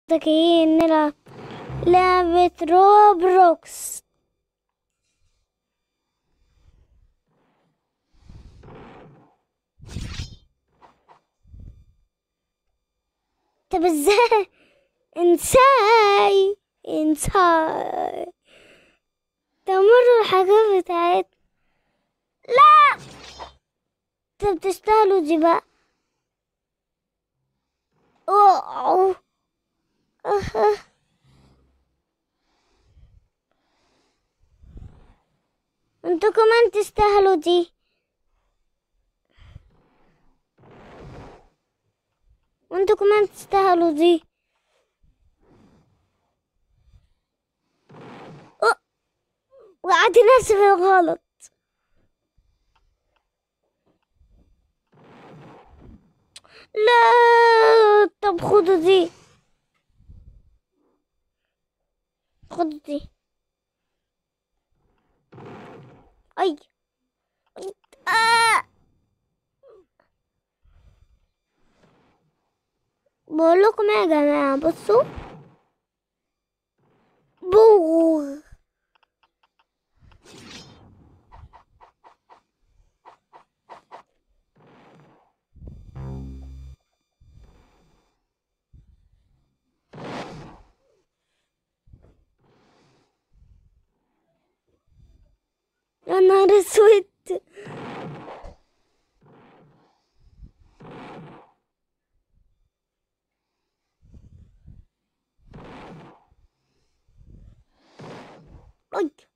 جايين نلعب لعبة روبروكس طب ازاي انساي انساي دمروا الحاجات بتاعت لا طب تستاهلوا دي بقى اوه أه. انتوا كمان تستاهلوا دي وانتوا كمان تستاهلوا دي أوه. وقعت نفسي في الغلط لا طب خدوا دي خدوا دي اي أي. آه. بقول لكم يا جماعة بصوا بو يا نهار اسود أي